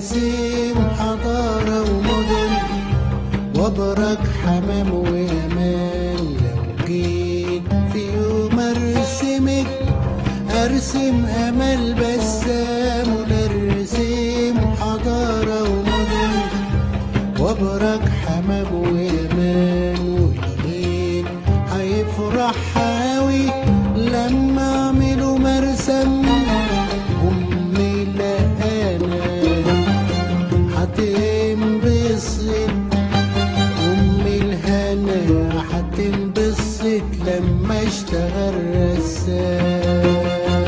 ارسم حضارة ومدن وابرك حمام وامان لو جيت في يوم ارسمك ارسم امل بسام ونرسم حضارة ومدن وابرك حمام وامان والغير هيفرح حاوي لما اعمله مرسم امي لقانا هتنبسط امي الهنا هتنبسط لما اشتغل رسام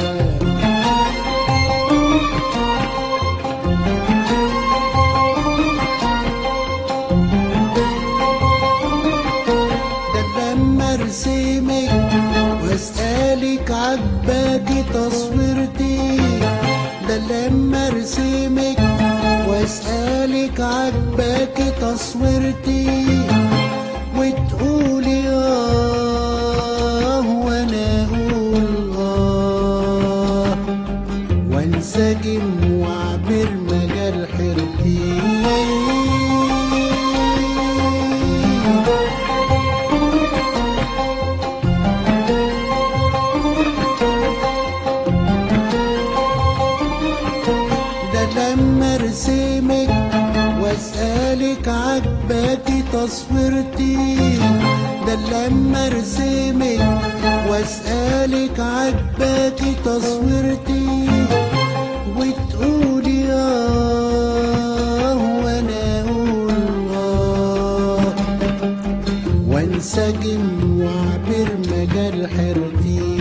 ده لما ارسمك واسألك عجباكي تصويرتي ده لما ارسمك واسألك عجباكي تصويرتي وتقولي اه وانا اقول اه وانسجم واعبر مجال حيرتي ده لما ارسمك واسألك عجباكي تصويرتي ده لما ارسمك واسألك عجباكي تصويرتي وتقولي اه وانا اقول اه وانسجم واعبر مجال حيرتي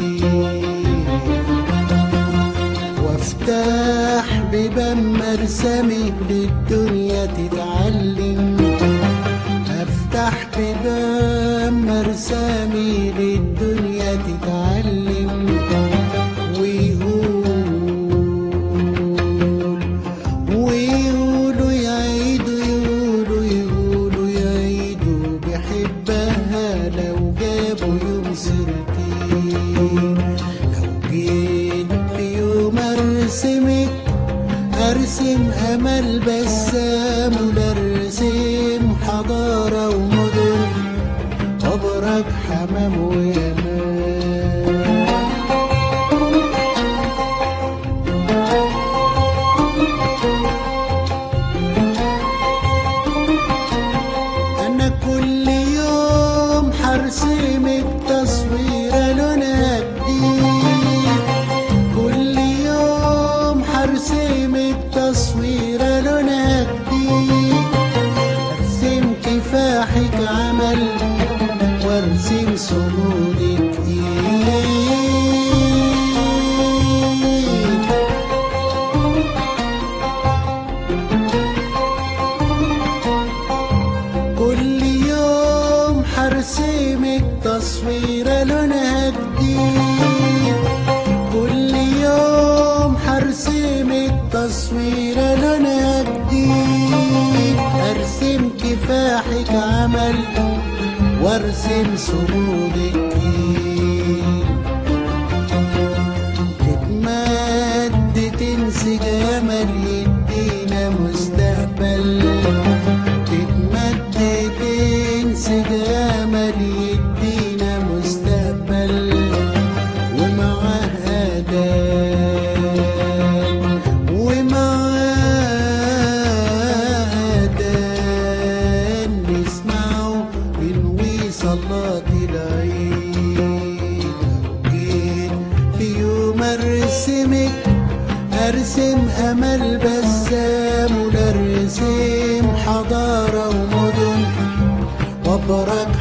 وافتح بيبان مرسمي للدنيا تتعلم افتح بيبان مرسمي للدنيا تتعلم ويقول ويقولوا يعيدوا يقولوا يقولوا يعيدوا بحبها لو جابوا يوم سيرتي لو جيت في يوم ارسمك ارسم امل بسام ولارسم حضاره ومدن ابرك حمام ويمان انا كل يوم حرسمك تصويره لونها جديد كل يوم حرسمك تصويره لونها جديد ارسم كفاحك عمل وارسم صمودك ايد كل يوم حرسمك تصويرة لونها جديد كل يوم حرسمك تصويرة لونها جديد ارسم كفاحك عمل وارسم صمودك ايد تتمد تنسي جمال يدينا مستقبل تتمد تنسي جمال يدينا مستقبل ومعاه أداء ومعاه أداء نسمعه بنوي صلاة العيد لو جيت في يوم ارسمك ارسم امل بسام ونرسم حضاره ومدن وابرك